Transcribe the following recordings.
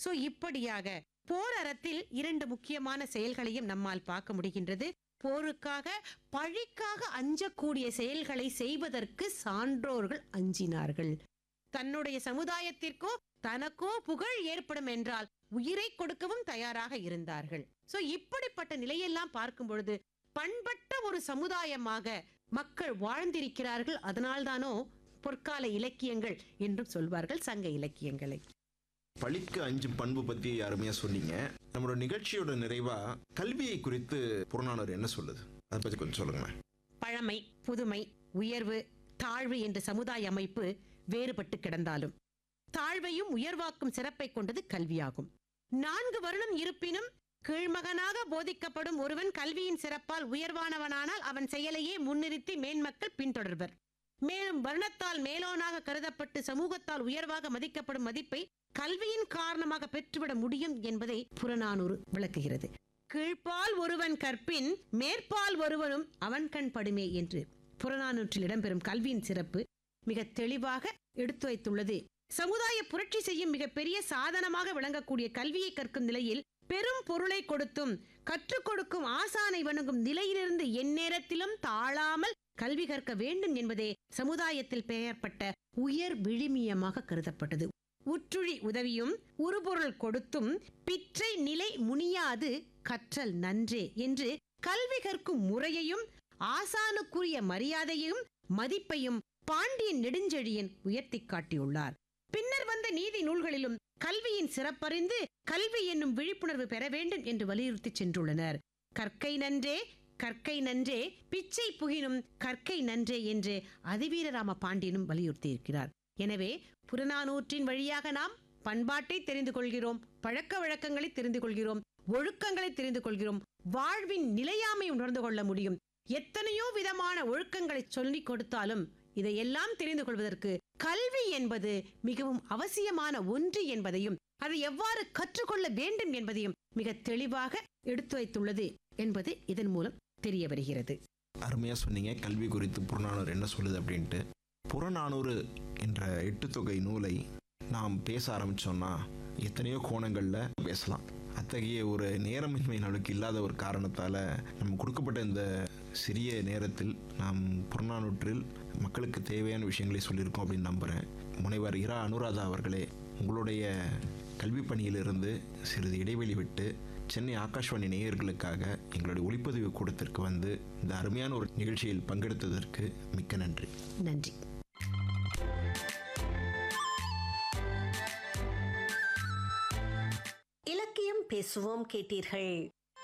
so இப்படியாக போர் அறத்தில் இரண்டு முக்கியமான செயல்களையும் நம்மால் பார்க்க முடிகின்றது போருக்காக பழிக்காக அஞ்சக்கூடிய செயல்களை செய்வதற்கு சான்றோர்கள் அஞ்சினார்கள் தன்னுடைய சமுதாயத்திற்கோ தனக்கோ புகழ் ஏற்படும் என்றால் உயிரை கொடுக்கவும் தயாராக இருந்தார்கள் சோ இப்படிப்பட்ட நிலையெல்லாம் பார்க்கும் பொழுது பண்பட்ட ஒரு சமுதாயமாக மக்கள் வாழ்ந்திருக்கிறார்கள் அதனால்தானோ பொற்கால இலக்கியங்கள் என்றும் சொல்வார்கள் சங்க இலக்கியங்களை பழிக்கு அஞ்சும் பண்பு பத்தி அருமையா சொன்னீங்க நம்மளோட நிகழ்ச்சியோட நிறைவா கல்வியை குறித்து புறநானூறு என்ன சொல்லுது அதை பத்தி கொஞ்சம் சொல்லுங்களேன் பழமை புதுமை உயர்வு தாழ்வு என்ற சமுதாய அமைப்பு வேறுபட்டு கிடந்தாலும் தாழ்வையும் உயர்வாக்கும் சிறப்பை கொண்டது கல்வியாகும் நான்கு வருடம் இருப்பினும் கீழ்மகனாக போதிக்கப்படும் ஒருவன் கல்வியின் சிறப்பால் உயர்வானவனானால் அவன் செயலையே முன்னிறுத்தி மேன்மக்கள் பின்தொடர்வர் மேலும் வர்ணத்தால் மேலோனாக கருதப்பட்டு சமூகத்தால் உயர்வாக மதிக்கப்படும் மதிப்பை கல்வியின் காரணமாக பெற்றுவிட முடியும் என்பதை புறநானூறு விளக்குகிறது கீழ்ப்பால் ஒருவன் கற்பின் மேற்பால் ஒருவனும் அவன் கண் படுமே என்று புறநானூற்றில் இடம்பெறும் கல்வியின் சிறப்பு மிக தெளிவாக எடுத்துரைத்துள்ளது சமுதாய புரட்சி செய்யும் மிகப்பெரிய சாதனமாக விளங்கக்கூடிய கல்வியை கற்கும் நிலையில் பெரும் பொருளை கொடுத்தும் கற்றுக் கொடுக்கும் ஆசானை வணங்கும் நிலையிலிருந்து எந்நேரத்திலும் தாழாமல் கல்வி கற்க வேண்டும் என்பதே சமுதாயத்தில் பெயர்பட்ட உயர் விழுமியமாக கருதப்பட்டது உற்றுழி உதவியும் உருபொருள் கொடுத்தும் பிற்றை நிலை முனியாது கற்றல் நன்றே என்று கல்வி கற்கும் முறையையும் ஆசானுக்குரிய மரியாதையும் மதிப்பையும் பாண்டியன் நெடுஞ்செழியன் உயர்த்திக் காட்டியுள்ளார் பின்னர் வந்த நீதி நூல்களிலும் கல்வியின் சிறப்பறிந்து கல்வி என்னும் விழிப்புணர்வு பெற வேண்டும் என்று வலியுறுத்தி சென்றுள்ளனர் கற்கை நன்றே கற்கை நன்றே பிச்சை புகினும் கற்கை நன்றே என்று அதிவீரராம பாண்டியனும் வலியுறுத்தியிருக்கிறார் எனவே புறநானூற்றின் வழியாக நாம் பண்பாட்டை தெரிந்து கொள்கிறோம் பழக்க வழக்கங்களை தெரிந்து கொள்கிறோம் ஒழுக்கங்களை தெரிந்து கொள்கிறோம் வாழ்வின் நிலையாமை உணர்ந்து கொள்ள முடியும் எத்தனையோ விதமான ஒழுக்கங்களை சொல்லிக் கொடுத்தாலும் இதையெல்லாம் தெரிந்து கொள்வதற்கு கல்வி என்பது மிகவும் அவசியமான ஒன்று என்பதையும் அதை எவ்வாறு கற்றுக்கொள்ள வேண்டும் என்பதையும் மிக தெளிவாக எடுத்துரைத்துள்ளது என்பது இதன் மூலம் தெரிய வருகிறது அருமையா சொன்னீங்க கல்வி குறித்து புறநானூறு என்ன சொல்லுது அப்படின்ட்டு புறநானூறு என்ற எட்டுத்தொகை நூலை நாம் பேச ஆரம்பிச்சோம்னா எத்தனையோ கோணங்கள்ல பேசலாம் அத்தகைய ஒரு நேரமின்மை நம்மளுக்கு இல்லாத ஒரு காரணத்தால நம்ம கொடுக்கப்பட்ட இந்த சிறிய நேரத்தில் நாம் புறநானூற்றில் மக்களுக்கு தேவையான விஷயங்களை சொல்லியிருக்கோம் அப்படின்னு நம்புகிறேன் முனைவர் இரா அனுராதா அவர்களே உங்களுடைய கல்வி பணியிலிருந்து சிறிது இடைவெளி விட்டு சென்னை ஆகாஷ்வாணி நேயர்களுக்காக எங்களுடைய ஒளிப்பதிவு கூடத்திற்கு வந்து இந்த அருமையான ஒரு நிகழ்ச்சியில் பங்கெடுத்ததற்கு மிக்க நன்றி நன்றி இலக்கியம் பேசுவோம் கேட்டீர்கள்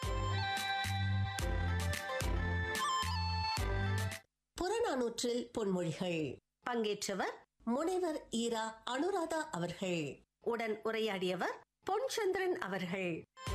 புறநானூற்றில் பொன்மொழிகள் பங்கேற்றவர் முனைவர் ஈரா அனுராதா அவர்கள் உடன் உரையாடியவர் பொன்சந்திரன் அவர்கள்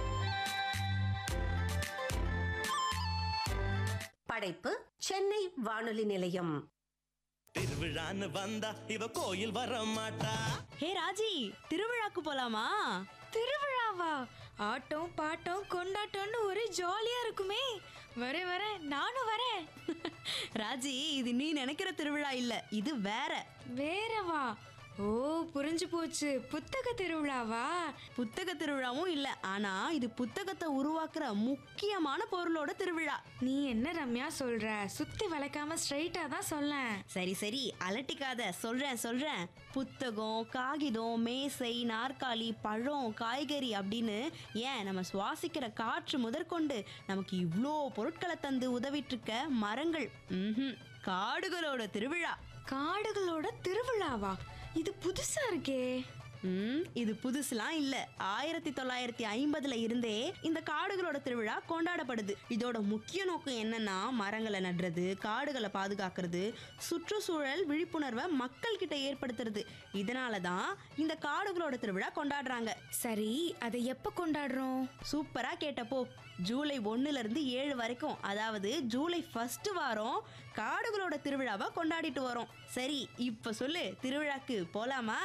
படைப்பு சென்னை வானொலி நிலையம் திருவிழான்னு வந்தா இவ கோயில் வர மாட்டா ஹே ராஜி திருவிழாக்கு போலாமா திருவிழாவா ஆட்டம் பாட்டம் கொண்டாட்டம்னு ஒரே ஜாலியா இருக்குமே வரேன் வரேன் நானும் வரேன் ராஜி இது நீ நினைக்கிற திருவிழா இல்ல இது வேற வேறவா ஓ புரிஞ்சு போச்சு புத்தக திருவிழாவா புத்தக திருவிழாவும் இல்ல ஆனா இது புத்தகத்தை உருவாக்குற முக்கியமான பொருளோட திருவிழா நீ என்ன ரம்யா சொல்ற சுத்தி வளைக்காம ஸ்ட்ரைட்டா தான் சொல்லேன் சரி சரி அலட்டிக்காத சொல்றேன் சொல்றேன் புத்தகம் காகிதம் மேசை நாற்காலி பழம் காய்கறி அப்படின்னு ஏன் நம்ம சுவாசிக்கிற காற்று முதற்கொண்டு நமக்கு இவ்வளோ பொருட்களை தந்து உதவிட்டு இருக்க மரங்கள் ம்ஹும், காடுகளோட திருவிழா காடுகளோட திருவிழாவா இது புதுசா இருக்கே ம் இது புதுசுலாம் இல்ல ஆயிரத்தி தொள்ளாயிரத்தி ஐம்பதுல இருந்தே இந்த காடுகளோட திருவிழா கொண்டாடப்படுது இதோட முக்கிய நோக்கம் என்னன்னா மரங்களை நடுறது காடுகளை பாதுகாக்கிறது சுற்றுச்சூழல் விழிப்புணர்வை மக்கள் கிட்ட ஏற்படுத்துறது இதனால தான் இந்த காடுகளோட திருவிழா கொண்டாடுறாங்க சரி அதை எப்ப கொண்டாடுறோம் சூப்பரா கேட்டப்போ ஜூலை ஒண்ணுல இருந்து ஏழு வரைக்கும் அதாவது ஜூலை ஃபர்ஸ்ட் வாரம் காடுகளோட திருவிழாவை கொண்டாடிட்டு வரோம் சரி இப்ப சொல்லு திருவிழாக்கு போலாமா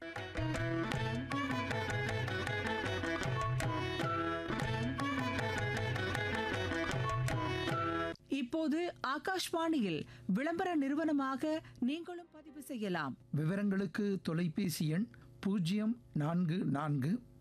இப்போது ஆகாஷ்வாணியில் விளம்பர நிறுவனமாக நீங்களும் பதிவு செய்யலாம் விவரங்களுக்கு தொலைபேசி எண் பூஜ்ஜியம் நான்கு நான்கு